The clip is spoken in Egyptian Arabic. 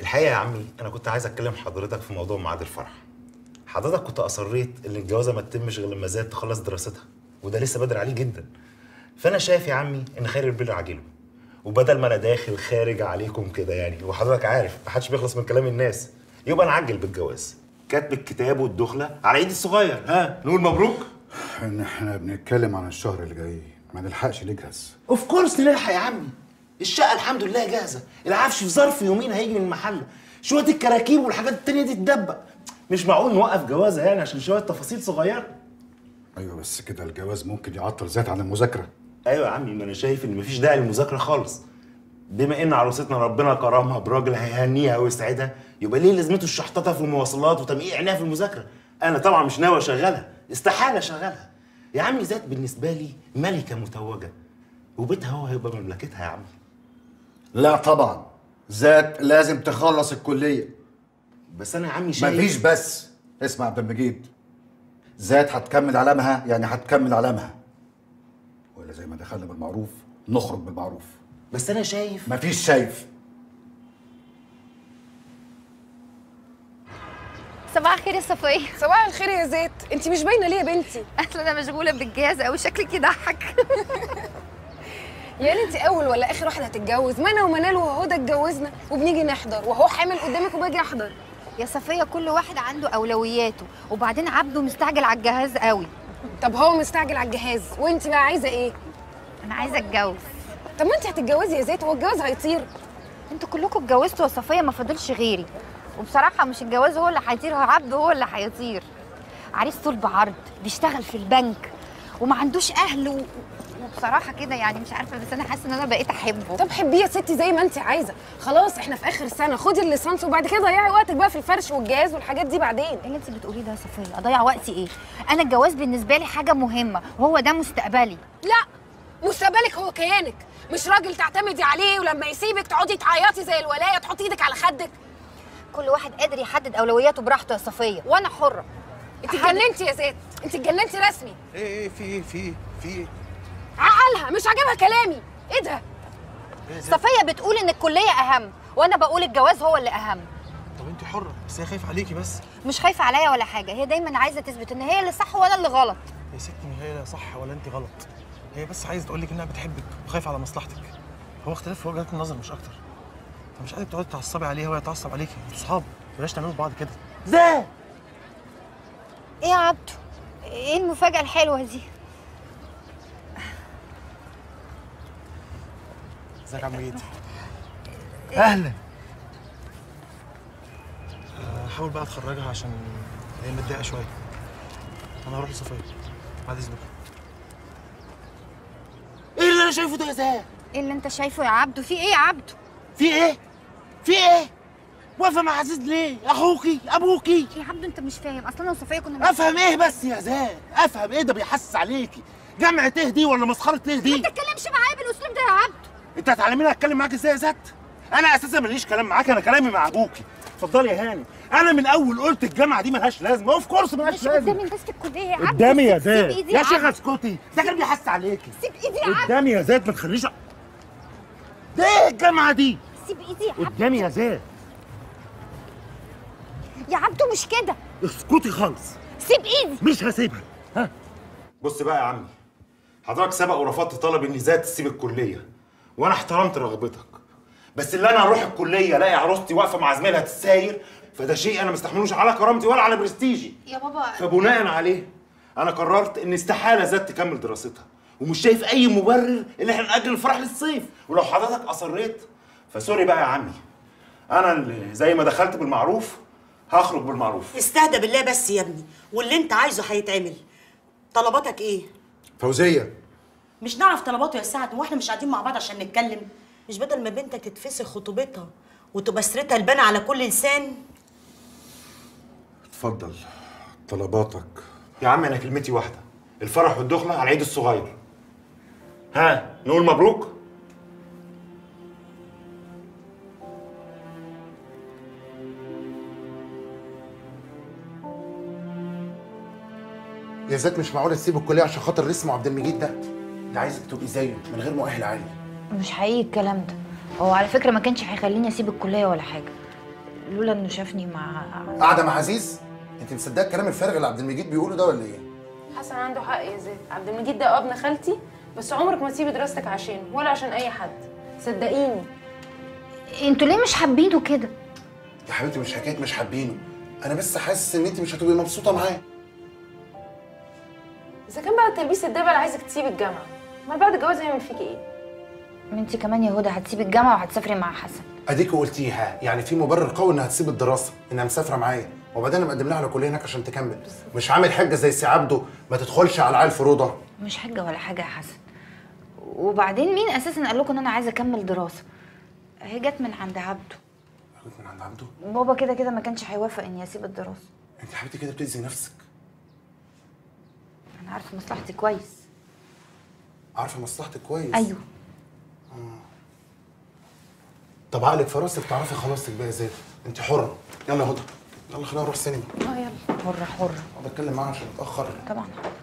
الحقيقه يا عمي انا كنت عايز اتكلم حضرتك في موضوع ميعاد الفرح حضرتك كنت اصريت ان الجوازه ما تتمش غير لما زاد تخلص دراستها وده لسه بدري عليه جدا فانا شايف يا عمي ان خير البر عاجله وبدل ما انا داخل خارج عليكم كده يعني وحضرتك عارف ما حدش بيخلص من كلام الناس يبقى نعجل بالجواز كاتب الكتاب والدخله على ايد الصغير ها نقول مبروك ان احنا بنتكلم عن الشهر اللي جاي ما نلحقش نجهز اوف كورس نلحق يا عمي الشقه الحمد لله جاهزه العفش في ظرف يومين هيجي من المحل شويه الكراكيب والحاجات التانية دي تدبق مش معقول نوقف جوازه يعني عشان شويه تفاصيل صغيره ايوه بس كده الجواز ممكن يعطل ذات عن المذاكره ايوه يا عمي ما انا شايف ان مفيش داعي للمذاكره خالص بما ان عروستنا ربنا كرمها براجل هيهنيها ويسعدها يبقى ليه لازمته الشحططه في المواصلات وتمقيع عينيها في المذاكره انا طبعا مش ناوي اشغلها استحاله اشغلها يا عمي ذات بالنسبه لي ملكه متوجه وبيتها هو هيبقى مملكتها يا عمي لا طبعا ذات لازم تخلص الكليه بس انا يا عمي شايف مفيش بس اسمع يا عبد المجيد ذات هتكمل علامها يعني هتكمل علامها ولا زي ما دخلنا بالمعروف نخرج بالمعروف بس انا شايف مفيش شايف صباح الخير يا صفية صباح الخير يا زيت انت مش باينه ليه يا بنتي اصل انا مشغولة بالجهاز قوي شكلك يضحك يعني انت اول ولا اخر واحده هتتجوز ما انا ومنال وهدى اتجوزنا وبنيجي نحضر وهو حامل قدامك وباجي احضر يا صفية كل واحد عنده اولوياته وبعدين عبده مستعجل على الجهاز قوي طب هو مستعجل على الجهاز وانت بقى عايزه ايه انا عايزة اتجوز طب ما انت هتتجوزي يا زيت هو الجواز هيطير انتوا كلكم اتجوزتوا يا صفية ما فاضلش غيري وبصراحة مش الجواز هو اللي هيطير هو عبده هو اللي هيطير عريس طول بعرض بيشتغل في البنك وما عندوش اهل و... وبصراحة كده يعني مش عارفة بس انا حاسة ان انا بقيت احبه طب حبيه يا ستي زي ما انت عايزه خلاص احنا في اخر سنه خدي الليسانس وبعد كده ضيعي وقتك بقى في الفرش والجهاز والحاجات دي بعدين ايه اللي انت بتقوليه ده يا صفية اضيع وقتي ايه انا الجواز بالنسبة لي حاجة مهمة وهو ده مستقبلي لا مستقبلك هو كيانك مش راجل تعتمدي عليه ولما يسيبك تقعدي تعيطي زي الولايه تحطي ايدك على خدك كل واحد قادر يحدد اولوياته براحته يا صفيه وانا حره انت اتجننتي يا زيت انت اتجننتي رسمي ايه ايه في ايه في ايه في ايه عقلها مش عاجبها كلامي ايه ده صفيه بتقول ان الكليه اهم وانا بقول الجواز هو اللي اهم طب انت حره بس هي خايفه عليكي بس مش خايفه عليا ولا حاجه هي دايما عايزه تثبت ان هي اللي صح وانا اللي غلط يا ستي ما هي لا صح ولا انت غلط هي بس عايزه تقول لك انها بتحبك وخايفه على مصلحتك هو اختلاف في وجهات النظر مش اكتر فمش عايزك تقعدي تعصبي عليها وهي تعصب عليكي انتوا صحاب بلاش تعملوا في بعض كده ازاي ايه يا عبده ايه المفاجاه الحلوه دي ازيك يا عم جيد اهلا حاول بقى تخرجها عشان هي متضايقه شويه انا هروح لصفيه بعد اذنك ايه اللي انا شايفه ده يا زاهر ايه اللي انت شايفه يا عبده في ايه يا عبده في ايه في ايه واقفه مع عزيز ليه اخوكي ابوكي يا عبده انت مش فاهم اصلا انا وصفيه كنا افهم ايه بس يا زاهر افهم ايه ده بيحسس عليكي جامعه ايه دي ولا مسخره ايه دي ما تتكلمش معايا بالاسلوب ده يا عبده انت هتعلميني اتكلم معاك ازاي يا زت انا اساسا ماليش كلام معاك انا كلامي مع ابوكي اتفضلي يا هاني انا من اول قلت الجامعه دي ملهاش لازمه اوف كورس ملهاش مش لازمه قدامي الناس في الكليه يا عبده قدامي يا سيب زاد ايدي يا يا شيخه عبده اسكتي ده كان بيحس عليكي سيب ايدي يا عبده قدامي يا زاد ما تخليش ده ايه الجامعه دي سيب ايدي يا عبده قدامي يا زاد يا عبده مش كده اسكتي خالص سيب ايدي مش هسيبها ها بص بقى يا عمي حضرتك سبق ورفضت طلب ان ذات تسيب الكليه وانا احترمت رغبتك بس اللي انا اروح الكليه الاقي عروستي واقفه مع زميلها تتساير فده شيء انا مستحملوش على كرامتي ولا على برستيجي يا بابا فبناء عليه انا قررت ان استحاله ذات تكمل دراستها ومش شايف اي مبرر ان احنا ناجل الفرح للصيف ولو حضرتك اصريت فسوري بقى يا عمي انا اللي زي ما دخلت بالمعروف هخرج بالمعروف استهدى بالله بس يا ابني واللي انت عايزه هيتعمل طلباتك ايه فوزيه مش نعرف طلباته يا سعد واحنا مش قاعدين مع بعض عشان نتكلم مش بدل ما بنتك تتفسخ خطوبتها وتبقى سرتها البانه على كل لسان اتفضل طلباتك يا عم انا كلمتي واحده الفرح والدخله على العيد الصغير ها نقول مبروك يا ذات مش معقوله تسيب الكليه عشان خاطر رسم عبد المجيد ده ده عايزك تبقي زيه من غير مؤهل عالي مش حقيقي الكلام ده هو على فكره ما كانش هيخليني اسيب الكليه ولا حاجه لولا انه شافني مع قاعده مع عزيز انت مصدقه الكلام الفارغ اللي عبد المجيد بيقوله ده ولا ايه حسن عنده حق يا زيد عبد المجيد ده ابن خالتي بس عمرك ما تسيبي دراستك عشانه ولا عشان اي حد صدقيني انتوا ليه مش حابينه كده يا حبيبتي مش حكايه مش حابينه انا بس حاسس ان انت مش هتبقي مبسوطه معاه اذا كان بعد تلبيس الدبل عايزك تسيب الجامعه ما بعد الجواز هيعمل فيكي ايه انت كمان يا هدى هتسيبي الجامعه وهتسافري مع حسن اديكي قلتيها يعني في مبرر قوي انها تسيب الدراسه انها مسافره معايا وبعدين انا مقدم لها على كليه هناك عشان تكمل مش عامل حاجه زي سي عبده ما تدخلش على العيال في روضه مش حاجه ولا حاجه يا حسن وبعدين مين اساسا قال لكم ان انا عايزه اكمل دراسه هي جت من عند عبده من عند عبده بابا كده كده ما كانش هيوافق اني اسيب الدراسه انت يا حبيبتي كده بتاذي نفسك انا عارفه مصلحتي كويس عارفه مصلحتك كويس ايوه طب عقلك في راسك تعرفي خلاص بقى يا زيد انت حره يلا يا هدى يلا خلينا نروح سينما اه يلا حره حره اقعد اتكلم معاها عشان اتاخر طبعا